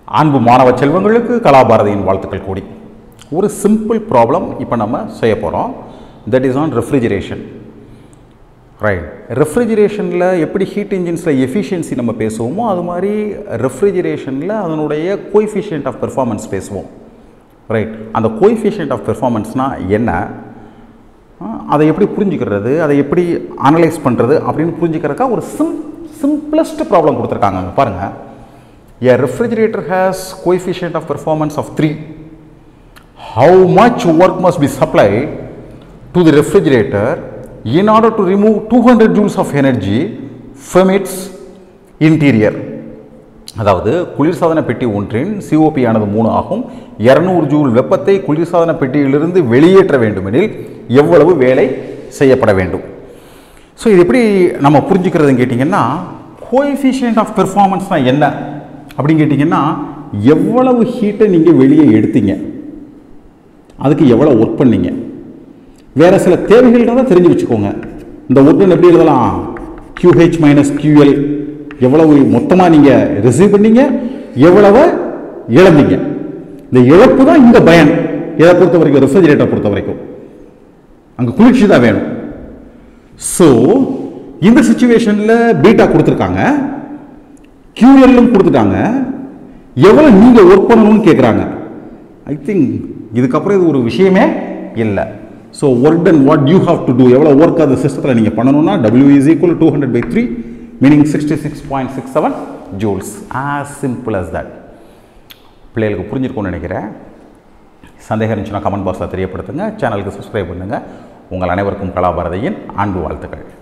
அன்பு மாணவ செல்வங்களுக்கு கலாபாரதியின் வாழ்த்துக்கள் கூடி ஒரு சிம்பிள் ப்ராப்ளம் இப்போ நம்ம செய்ய போகிறோம் that is on refrigeration right ரெஃப்ரிஜரேஷனில் எப்படி ஹீட் இன்ஜின்ஸில் எஃபிஷியன்சி நம்ம பேசுவோமோ அது மாதிரி ரெஃப்ரிஜரேஷனில் அதனுடைய கோஎஃபிஷியன்ட் ஆஃப் பெர்ஃபார்மன்ஸ் பேசுவோம் ரைட் அந்த கோஎஃபிஷியன்ட் ஆஃப் பெர்ஃபார்மன்ஸ்னால் என்ன ஆஹ், அதை எப்படி புரிஞ்சுக்கிறது அதை எப்படி அனலைஸ் பண்ணுறது அப்படின்னு புரிஞ்சுக்கிறதுக்கா ஒரு சிம் சிம்பிளஸ்ட் ப்ராப்ளம் கொடுத்துருக்காங்க அங்க பாருங்க a refrigerator has coefficient of performance of 3 how much work must be supplied to the refrigerator in order to remove 200 joules of energy from its interior அதாவது குளிர்சாதன பெட்டி ஒன்றின் சிஓபி ஆனது மூணு ஆகும் இரநூறு ஜூல் வெப்பத்தை குளிர்சாதன பெட்டியிலிருந்து வெளியேற்ற வேண்டுமெனில் எவ்வளவு வேலை செய்யப்பட வேண்டும் ஸோ இது எப்படி நம்ம புரிஞ்சுக்கிறதுன்னு கேட்டிங்கன்னா கோஎஃபிஷியன்ட் ஆஃப் பெர்ஃபார்மன்ஸ்னால் என்ன அப்படின்னு கேட்டிங்கன்னா எவ்வளவு ஹீட்டை நீங்கள் வெளியே எடுத்தீங்க அதுக்கு எவ்வளோ ஒர்க் பண்ணீங்க வேறு சில தேவைகள்ன்றதை தெரிஞ்சு வச்சுக்கோங்க இந்த ஒர்க்குன்னு எப்படி எழுதலாம் QH மைனஸ் QL எவ்வளவு மொத்தமாக நீங்கள் ரிசீவ் பண்ணீங்க எவ்வளவு இழந்தீங்க இந்த இழப்பு தான் இந்த பயன் இதை பொறுத்த வரைக்கும் ரெஃப்ரிஜரேட்டர் பொறுத்த வரைக்கும் அங்கே குளிர்ச்சி தான் வேணும் ஸோ இந்த சுச்சுவேஷனில் பீட்டா கொடுத்துருக்காங்க கியூஎல்லும் கொடுத்துட்டாங்க எவ்வளோ நீங்கள் ஒர்க் பண்ணணும்னு கேட்குறாங்க ஐ திங்க் இதுக்கப்புறம் இது ஒரு விஷயமே இல்லை so work done what you have to do எவ்வளோ ஒர்க் அந்த சிஸ்டத்தில் நீங்கள் பண்ணணும்னா W is equal to hundred by three meaning sixty six point six seven joules as simple as that பிள்ளைகளுக்கு புரிஞ்சிருக்கும்னு நினைக்கிறேன் சந்தேகம் இருந்துச்சுன்னா கமெண்ட் பாக்ஸில் தெரியப்படுத்துங்க சேனலுக்கு சப்ஸ்கிரைப் பண்ணுங்கள் உங்கள் அனைவருக்கும் கலாபாரதியின் அன்பு வாழ்த்துக்கள்